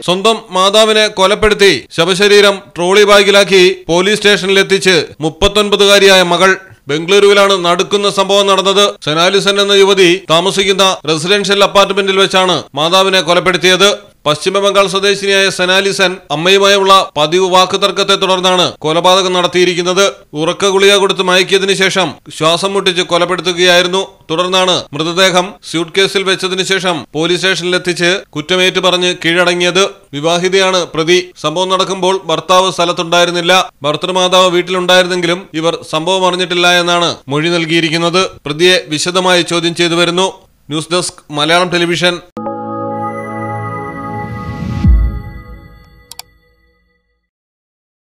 സ്വന്തം മാതാവിനെ കൊലപ്പെടുത്തി ശവശരീരം ട്രോളി ബാഗിലാക്കി പോലീസ് സ്റ്റേഷനിലെത്തിച്ച് മുപ്പത്തൊൻപതുകാരിയായ മകൾ ബംഗളൂരുവിലാണ് നടുക്കുന്ന സംഭവം നടന്നത് സെനാലിസൻ എന്ന യുവതി താമസിക്കുന്ന റെസിഡൻഷ്യൽ അപ്പാർട്ട്മെന്റിൽ വെച്ചാണ് മാതാവിനെ കൊലപ്പെടുത്തിയത് പശ്ചിമ ബംഗാൾ സ്വദേശിനിയായ സെനാലിസൻ അമ്മയുമായുള്ള പതിവ് വാക്കുതർക്കത്തെ തുടർന്നാണ് കൊലപാതകം നടത്തിയിരിക്കുന്നത് ഉറക്ക ഗുളിക കൊടുത്ത് മയക്കിയതിനു ശേഷം ശ്വാസം മുട്ടിച്ച് കൊലപ്പെടുത്തുകയായിരുന്നു തുടർന്നാണ് മൃതദേഹം സ്യൂട്ട് കേസിൽ വെച്ചതിനു ശേഷം പോലീസ് സ്റ്റേഷനിലെത്തിച്ച് കുറ്റമേറ്റു പറഞ്ഞ് കീഴടങ്ങിയത് വിവാഹിതയാണ് പ്രതി സംഭവം നടക്കുമ്പോൾ ഭർത്താവ് സ്ഥലത്തുണ്ടായിരുന്നില്ല ഭർത്തൃമാതാവ് വീട്ടിലുണ്ടായിരുന്നെങ്കിലും ഇവർ സംഭവം അറിഞ്ഞിട്ടില്ല എന്നാണ് മൊഴി നൽകിയിരിക്കുന്നത് പ്രതിയെ വിശദമായി ചോദ്യം ചെയ്തു വരുന്നു ന്യൂസ് ഡെസ്ക് മലയാളം ടെലിവിഷൻ